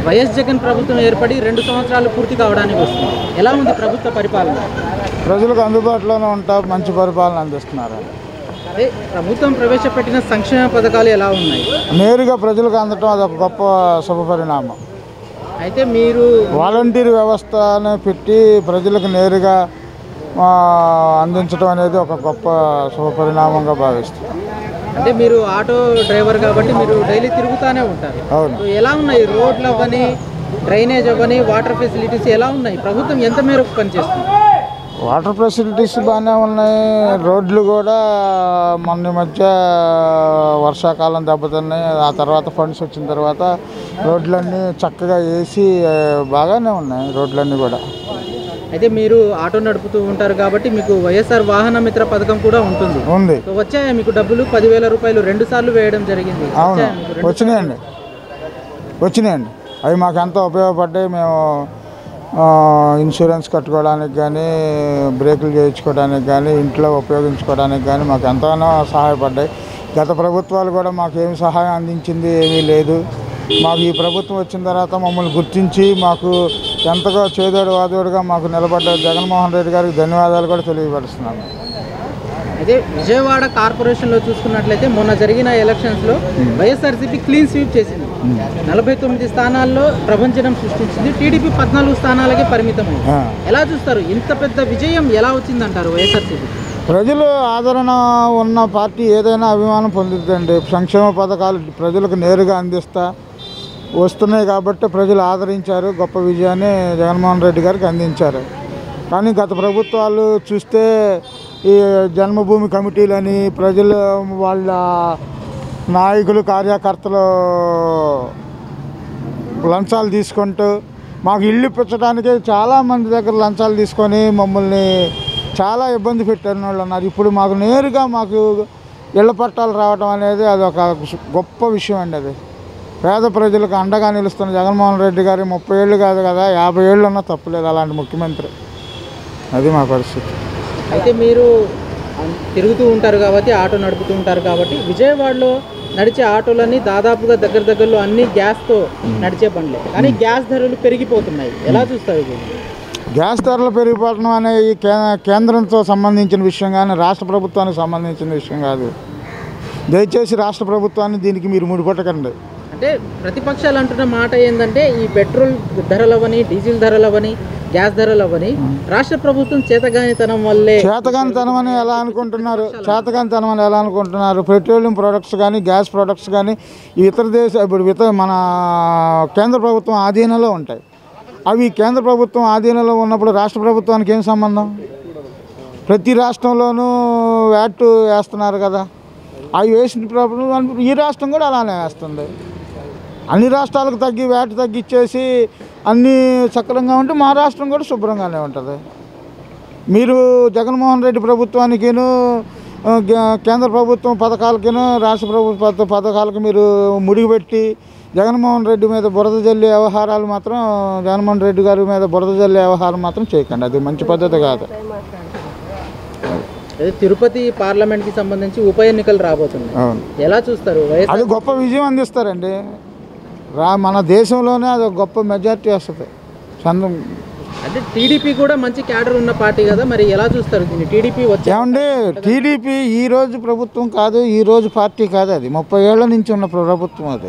YS Jagan ప్రభుత్వం ఏర్పడి రెండు సంవత్సరాలు పూర్తి కావడానికి వస్తుంది ఎలా ఉంది ప్రభుత్వ పరిపాలన ప్రజలకు అందుబాటులోనే ఉంటా మంచి పరిపాలన అందిస్తున్నారు అదే ప్రభుత్వం ప్రవేశపెట్టిన సంక్షేమ పథకాలు ఎలా ఉన్నాయి నేరుగా ప్రజలకు అందటం అదొక గొప్ప శుభపరిణామం అయితే మీరు వాలంటీర్ వ్యవస్థను పెట్టి ప్రజలకు నేరుగా ఆ, అందించడం అనేది ఒక గొప్ప శుభపరిణామంగా భావిస్తున్నాం అంటే మీరు ఆటో డ్రైవర్ కాబట్టి మీరు డైలీ తిరుగుతూనే ఉంటారు అవును సో ఎలా ఉన్నాయి రోడ్లు అవ్వని డ్రైనేజ్ అవ్వని వాటర్ ఫెసిలిటీస్ ఎలా ఉన్నాయి ప్రభుత్వం ఎంత మేరకు పనిచేస్తుంది వాటర్ ఫెసిలిటీస్ బాగానే ఉన్నాయి రోడ్లు కూడా మొన్న ఈ మధ్య వర్షాకాలం దెబ్బతిన్నాయి ఆ తర్వాత ఫండ్స్ వచ్చిన తర్వాత రోడ్లన్నీ చక్కగా వేసి ఆ, బాగానే ఉన్నాయి రోడ్లన్నీ కూడా అయితే మీరు ఆటో నడుపుతూ ఉంటారు కాబట్టి మీకు వైఎస్ఆర్ వాహన మిత్ర పథకం కూడా ఉంటుంది ఉంది సో వచ్చాయా మీకు డబ్బులు పదివేల రూపాయలు రెండు సార్లు వేయడం జరిగింది అవును వచ్చాయా మీకు రెండు- వచ్చినాయండి వచ్చినాయండి అవి మాకు ఎంతో ఉపయోగపడ్డాయి మేము ఆ, ఇన్సూరెన్స్ కట్టుకోవడానికి కానీ బ్రేకులు చేయించుకోవడానికి కానీ ఇంట్లో ఉపయోగించుకోవడానికి కానీ మాకు ఎంతగానో సహాయపడ్డాయి గత ప్రభుత్వాలు కూడా మాకు ఏమి సహాయం అందించింది ఏమీ లేదు మాకు ఈ ప్రభుత్వం వచ్చిన తర్వాత మమ్మల్ని గుర్తించి మాకు ఎంతగా చేదోడు వాదోడుగా మాకు నిలబడ్డ జగన్మోహన్ రెడ్డి గారికి ధన్యవాదాలు కూడా తెలియపరుస్తున్నాను అయితే విజయవాడ కార్పొరేషన్లో చూసుకున్నట్లయితే మొన్న జరిగిన ఎలక్షన్స్లో వైఎస్ఆర్సీపీ క్లీన్ స్వీప్ చేసింది నలభై తొమ్మిది స్థానాల్లో ప్రభంజనం సృష్టించింది టీడీపీ పద్నాలుగు స్థానాలకే పరిమితమైంది ఆ. ఎలా చూస్తారు ఇంత పెద్ద విజయం ఎలా వచ్చిందంటారు వైఎస్ఆర్సీపీ ప్రజలు ఆదరణ ఉన్న పార్టీ ఏదైనా అభిమానం పొందుతుందండి సంక్షేమ పథకాలు ప్రజలకు నేరుగా అందిస్తా వస్తున్నాయి కాబట్టి ప్రజలు ఆదరించారు గొప్ప విజయాన్ని జగన్మోహన్ రెడ్డి గారికి అందించారు కానీ గత ప్రభుత్వాలు చూస్తే ఈ జన్మభూమి కమిటీలని ప్రజలు వాళ్ళ నాయకులు కార్యకర్తలు లంచాలు తీసుకుంటూ మాకు ఇల్లు ఇప్పించడానికి చాలా మంది దగ్గర లంచాలు తీసుకొని మమ్మల్ని చాలా ఇబ్బంది పెట్టిన వాళ్ళు ఉన్నారు ఇప్పుడు మాకు నేరుగా మాకు ఇళ్ల పట్టాలు రావడం అనేది అది ఒక గొప్ప విషయం అండి అది పేద ప్రజలకు అండగా నిలుస్తున్న జగన్మోహన్ రెడ్డి గారి ముప్పై ఏళ్ళు కాదు కదా యాభై ఏళ్ళు ఉన్నా తప్పులేదు అలాంటి ముఖ్యమంత్రి అది మా పరిస్థితి అయితే మీరు అన్- తిరుగుతూ ఉంటారు కాబట్టి ఆటో నడుపుతూ ఉంటారు కాబట్టి విజయవాడలో నడిచే ఆటోలన్నీ దాదాపుగా దగ్గర దగ్గరలో అన్ని గ్యాస్తో నడిచే బండ్లే కానీ గ్యాస్ ధరలు పెరిగిపోతున్నాయి ఎలా చూస్తారు ఇది గ్యాస్ ధరలు పెరిగిపోవడం అనేది కే- కేంద్రంతో సంబంధించిన విషయం కానీ రాష్ట్ర ప్రభుత్వానికి సంబంధించిన విషయం కాదు దయచేసి రాష్ట్ర ప్రభుత్వాన్ని దీనికి మీరు ముడిపట్టకండి అంటే ప్రతిపక్షాలు అంటున్న మాట ఏంటంటే ఈ పెట్రోల్ ధరలవని డీజిల్ ధరలవని గ్యాస్ ధరలవని రాష్ట్ర ప్రభుత్వం చేతగానితనం వల్లే చేతగానితనం అని ఎలా అనుకుంటున్నారు చేతగానితనం అని ఎలా అనుకుంటున్నారు పెట్రోలియం ప్రొడక్ట్స్ కానీ గ్యాస్ ప్రొడక్ట్స్ కానీ ఈ ఇతర దేశ ఇప్పుడు ఇతర మన కేంద్ర ప్రభుత్వం ఆధీనంలో ఉంటాయి అవి కేంద్ర ప్రభుత్వం ఆధీనంలో ఉన్నప్పుడు రాష్ట్ర ప్రభుత్వానికి ఏం సంబంధం ప్రతి రాష్ట్రంలోనూ వ్యాట్ వేస్తున్నారు కదా అవి వేసిన ప్రభుత్వం ఈ రాష్ట్రం కూడా అలానే వేస్తుంది అన్ని రాష్ట్రాలకు తగ్గి వ్యాట్ తగ్గిచ్చేసి అన్నీ సక్రమంగా ఉంటే మా రాష్ట్రం కూడా శుభ్రంగానే ఉంటుంది మీరు జగన్మోహన్ రెడ్డి ప్రభుత్వానికిను ఆ, గ- కేంద్ర ప్రభుత్వం పథకాలకిను రాష్ట్ర ప్రభుత్వ పథ- పథకాలకు మీరు ముడిపెట్టి జగన్మోహన్ రెడ్డి మీద బురద జల్లే వ్యవహారాలు మాత్రం జగన్మోహన్ రెడ్డి గారి మీద బురద జల్లే వ్యవహారం మాత్రం చేయకండి అది మంచి పద్ధతి కాదు అదే తిరుపతి పార్లమెంట్కి సంబంధించి ఉప ఎన్నికలు రాబోతున్నాయి అవును ఎలా చూస్తారు వైఎస్ అది గొప్ప విజయం అందిస్తారండి రా మన దేశంలోనే అది ఒక గొప్ప మెజార్టీ వస్తుంది చంద్ర అంటే టీడీపీ కూడా మంచి క్యాడర్ ఉన్న పార్టీ కదా మరి ఎలా చూస్తారు దీన్ని టీడీపీ వచ్చే ఏమండి టీడీపీ ఈ రోజు ప్రభుత్వం కాదు ఈ రోజు పార్టీ కాదు అది ముప్పై ఏళ్ల నుంచి ఉన్న ప్రభుత్వం అది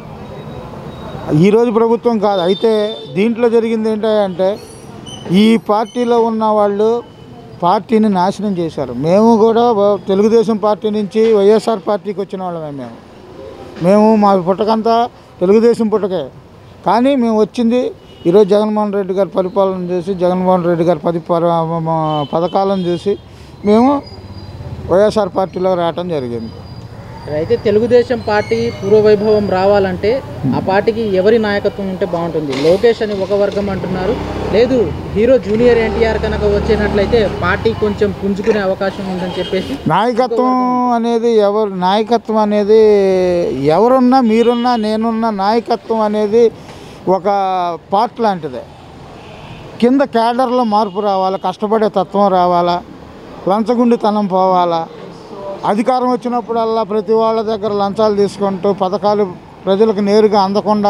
ఈ రోజు ప్రభుత్వం కాదు అయితే దీంట్లో జరిగింది ఏంటంటే ఈ పార్టీలో ఉన్న వాళ్ళు పార్టీని నాశనం చేశారు మేము కూడా వ- తెలుగుదేశం పార్టీ నుంచి వైఎస్ఆర్ పార్టీకి వచ్చిన వాళ్ళమే మేము మేము మా పుట్టకంతా తెలుగుదేశం పుట్టకే కానీ మేము వచ్చింది ఈరోజు జగన్మోహన్ రెడ్డి గారి పరిపాలన చూసి జగన్మోహన్ రెడ్డి గారి పది పర- మ- పథకాలను చూసి మేము వైఎస్ఆర్ పార్టీలో రావటం జరిగింది అయితే తెలుగుదేశం పార్టీ పూర్వవైభవం రావాలంటే ఆ పార్టీకి ఎవరి నాయకత్వం ఉంటే బాగుంటుంది లోకేష్ అని ఒక వర్గం అంటున్నారు లేదు హీరో జూనియర్ ఎన్టీఆర్ కనుక వచ్చినట్లయితే పార్టీ కొంచెం పుంజుకునే అవకాశం ఉందని చెప్పేసి నాయకత్వం అనేది ఎవరు నాయకత్వం అనేది ఎవరున్నా మీరున్నా నేనున్నా నాయకత్వం అనేది ఒక పార్ట్ లాంటిదే కింద క్యాడర్లో మార్పు రావాలా కష్టపడే తత్వం రావాలా లంచగుండితనం పోవాలా అధికారం వచ్చినప్పుడల్లా ప్రతి వాళ్ళ దగ్గర లంచాలు తీసుకుంటూ పథకాలు ప్రజలకు నేరుగా అందకుండా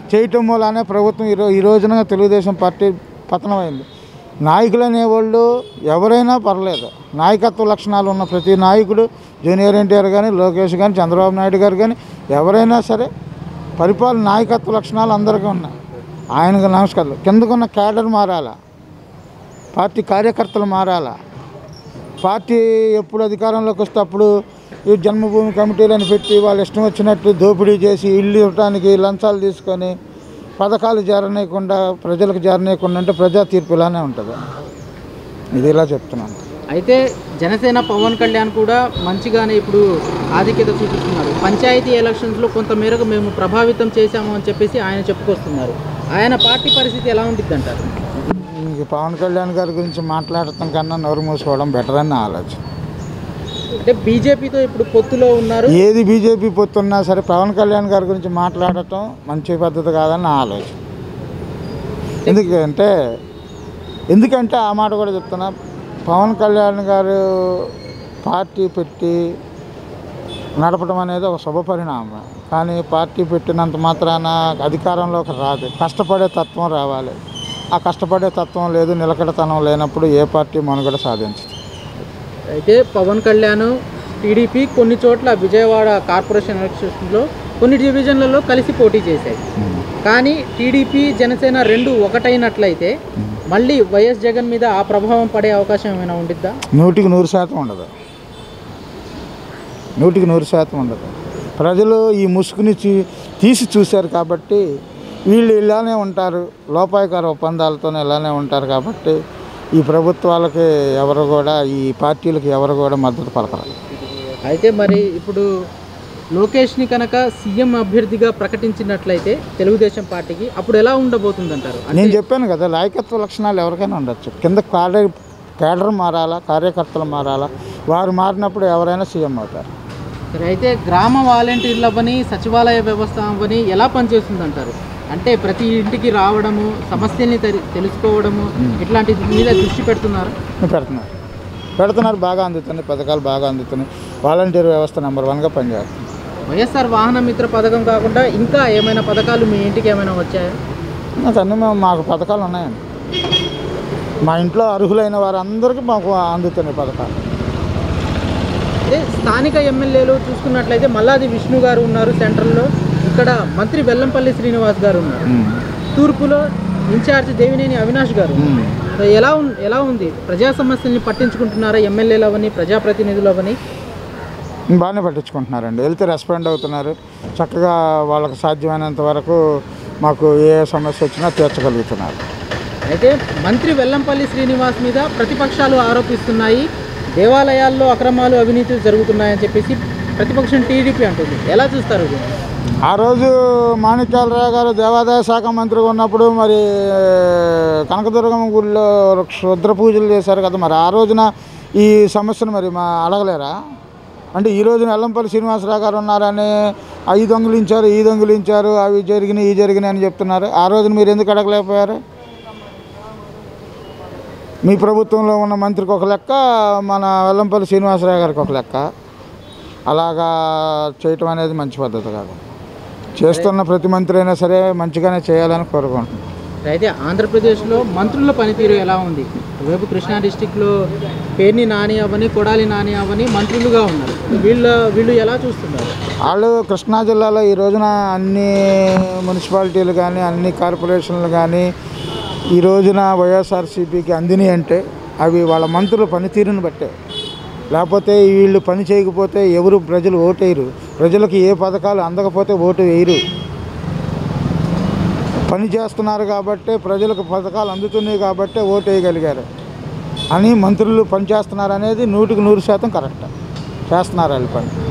చేయటం మూలానే ప్రభుత్వం ఈరో ఈ రోజున తెలుగుదేశం పార్టీ పతనమైంది నాయకులు అనేవాళ్ళు ఎవరైనా పర్లేదు నాయకత్వ లక్షణాలు ఉన్న ప్రతి నాయకుడు జూనియర్ ఎన్టీఆర్ కానీ లోకేష్ కానీ చంద్రబాబు నాయుడు గారు కానీ ఎవరైనా సరే పరిపాలన నాయకత్వ లక్షణాలు అందరికీ ఉన్నాయి ఆయనకు నమస్కారాలు కిందకున్న క్యాడర్ మారాలా పార్టీ కార్యకర్తలు మారాలా పార్టీ ఎప్పుడు అధికారంలోకి వస్తే అప్పుడు ఈ జన్మభూమి కమిటీలను పెట్టి వాళ్ళు ఇష్టం వచ్చినట్టు దోపిడీ చేసి ఇల్లు ఇవ్వడానికి లంచాలు తీసుకొని పథకాలు చేరనీయకుండా ప్రజలకు చేరనీయకుండా అంటే ప్రజా తీర్పు ఇలానే ఉంటుంది ఇది ఇలా చెప్తున్నాను అయితే జనసేన పవన్ కళ్యాణ్ కూడా మంచిగానే ఇప్పుడు ఆధిక్యత చూపిస్తున్నారు పంచాయతీ ఎలక్షన్స్లో కొంత మేరకు మేము ప్రభావితం చేశాము అని చెప్పేసి ఆయన చెప్పుకొస్తున్నారు ఆయన పార్టీ పరిస్థితి ఎలా ఉంటుంది అంటారు ఇంక పవన్ కళ్యాణ్ గారి గురించి మాట్లాడటం కన్నా నోరు మూసుకోవడం బెటర్ అని నా ఆలోచన అంటే బీజేపీతో ఇప్పుడు పొత్తులో ఉన్నారు ఏది బీజేపీ పొత్తున్నా సరే పవన్ కళ్యాణ్ గారి గురించి మాట్లాడటం మంచి పద్ధతి కాదని నా ఆలోచన ఎందుకంటే ఎందుకంటే ఆ మాట కూడా చెప్తున్నా పవన్ కళ్యాణ్ గారు పార్టీ పెట్టి నడపడం అనేది ఒక శుభ పరిణామం కానీ పార్టీ పెట్టినంత మాత్రాన అధికారంలోకి రాదు కష్టపడే తత్వం రావాలి ఆ కష్టపడే తత్వం లేదు నిలకడతనం లేనప్పుడు ఏ పార్టీ మనుగడ సాధించదు అయితే పవన్ కళ్యాణ్ టీడీపీ కొన్ని చోట్ల విజయవాడ కార్పొరేషన్ ఎలక్షన్స్లో కొన్ని డివిజన్లలో కలిసి పోటీ చేశాయి కానీ టీడీపీ జనసేన రెండు ఒకటైనట్లయితే మళ్ళీ వైఎస్ జగన్ మీద ఆ ప్రభావం పడే అవకాశం ఏమైనా ఉండిద్దా నూటికి నూరు శాతం ఉండదు నూటికి నూరు శాతం ఉండదు ప్రజలు ఈ ముసుగుని చూ- తీసి చూశారు కాబట్టి వీళ్ళు ఇలానే ఉంటారు లోపాయకార ఒప్పందాలతోనే ఇలానే ఉంటారు కాబట్టి ఈ ప్రభుత్వాలకి ఎవరు కూడా ఈ పార్టీలకు ఎవరు కూడా మద్దతు పలకరు అయితే మరి ఇప్పుడు లోకేష్ని కనుక సీఎం అభ్యర్థిగా ప్రకటించినట్లయితే తెలుగుదేశం పార్టీకి అప్పుడు ఎలా ఉండబోతుందంటారు అంటే నేను చెప్పాను కదా నాయకత్వ లక్షణాలు ఎవరికైనా ఉండొచ్చు కింద కాడర్ కేడర్ మారాలా కార్యకర్తలు మారాలా వారు మారినప్పుడు ఎవరైనా సీఎం అవుతారు సరే అయితే గ్రామ వాలంటీర్లు అవ్వని సచివాలయ వ్యవస్థ అవ్వని ఎలా పనిచేస్తుందంటారు అంటే ప్రతి ఇంటికి రావడము సమస్యల్ని తెలి- తెలుసుకోవడము ఇట్లాంటి మీద దృష్టి పెడుతున్నారు పెడుతున్నారు పెడుతున్నారు బాగా అందుతున్నాయి పథకాలు బాగా అందుతున్నాయి వాలంటీర్ వ్యవస్థ నెంబర్ వన్గా పనిచేస్తుంది వైఎస్ఆర్ వాహన మిత్ర పథకం కాకుండా ఇంకా ఏమైనా పథకాలు మీ ఇంటికి ఏమైనా వచ్చాయా అన్నీ మేము మాకు పథకాలు ఉన్నాయండి మా ఇంట్లో అర్హులైన వారందరికీ మాకు అందుతున్నాయి పథకాలు అదే స్థానిక ఎమ్మెల్యేలు చూసుకున్నట్లయితే మల్లాది విష్ణు గారు ఉన్నారు సెంట్రల్లో ఇక్కడ మంత్రి వెల్లంపల్లి శ్రీనివాస్ గారు ఉన్నారు తూర్పులో ఇన్ఛార్జ్ దేవినేని అవినాష్ గారు ఉన్నారు. సో ఎలా ఉన్ ఎలా ఉంది ప్రజా సమస్యల్ని పట్టించుకుంటున్నారా ఎమ్మెల్యేలు అవని ప్రజాప్రతినిధులు అవని బాగానే పట్టించుకుంటున్నారండి వెళ్తే రెస్పాండ్ అవుతున్నారు చక్కగా వాళ్ళకి సాధ్యమైనంత వరకు మాకు ఏ సమస్య వచ్చినా తీర్చగలుగుతున్నారు అయితే మంత్రి వెల్లంపల్లి శ్రీనివాస్ మీద ప్రతిపక్షాలు ఆరోపిస్తున్నాయి దేవాలయాల్లో అక్రమాలు అవినీతులు జరుగుతున్నాయని చెప్పేసి ప్రతిపక్షం టీడీపీ అంటుంది ఎలా చూస్తారు ఇది? ఆ రోజు మాణిక్యాలరావు గారు దేవాదాయ శాఖ మంత్రిగా ఉన్నప్పుడు మరి కనకదుర్గమ్మ గుడిలో క్షుద్ర పూజలు చేశారు కదా మరి ఆ రోజున ఈ సమస్యను మరి మా అడగలేరా అంటే ఈ రోజున ఎల్లంపల్లి శ్రీనివాసరావు గారు ఉన్నారని అవి దొంగిలించారు ఈ దొంగిలించారు అవి జరిగినాయి ఈ జరిగినాయి అని చెప్తున్నారు ఆ రోజున మీరు ఎందుకు అడగలేకపోయారు మీ ప్రభుత్వంలో ఉన్న మంత్రికి ఒక లెక్క మన వెల్లంపల్లి శ్రీనివాసరావు గారికి ఒక లెక్క అలాగా చేయటం అనేది మంచి పద్ధతి కాదు చేస్తున్న ప్రతి మంత్రి అయినా సరే మంచిగానే చేయాలని కోరుకుంటున్నాను అయితే ఆంధ్రప్రదేశ్లో మంత్రుల పనితీరు ఎలా ఉంది వైపు కృష్ణా డిస్టిక్లో పేర్ని నాని అవని కొడాలి నాని అవని మంత్రులుగా ఉన్నారు వీళ్ళ వీళ్ళు ఎలా చూస్తున్నారు వాళ్ళు కృష్ణా జిల్లాలో ఈ రోజున అన్ని మున్సిపాలిటీలు కానీ అన్ని కార్పొరేషన్లు కానీ ఈ రోజున వైఎస్ఆర్సీపీకి అందినాయి అంటే అవి వాళ్ళ మంత్రుల పనితీరుని బట్టే లేకపోతే వీళ్ళు పని చేయకపోతే ఎవరు ప్రజలు ఓటేయరు ప్రజలకు ఏ పథకాలు అందకపోతే ఓటు వేయరు పని చేస్తున్నారు కాబట్టి ప్రజలకు పథకాలు అందుతున్నాయి కాబట్టి ఓటు వేయగలిగారు అని మంత్రులు పని చేస్తున్నారు అనేది నూటికి నూరు శాతం కరెక్ట్ చేస్తున్నారు వాళ్ళు పని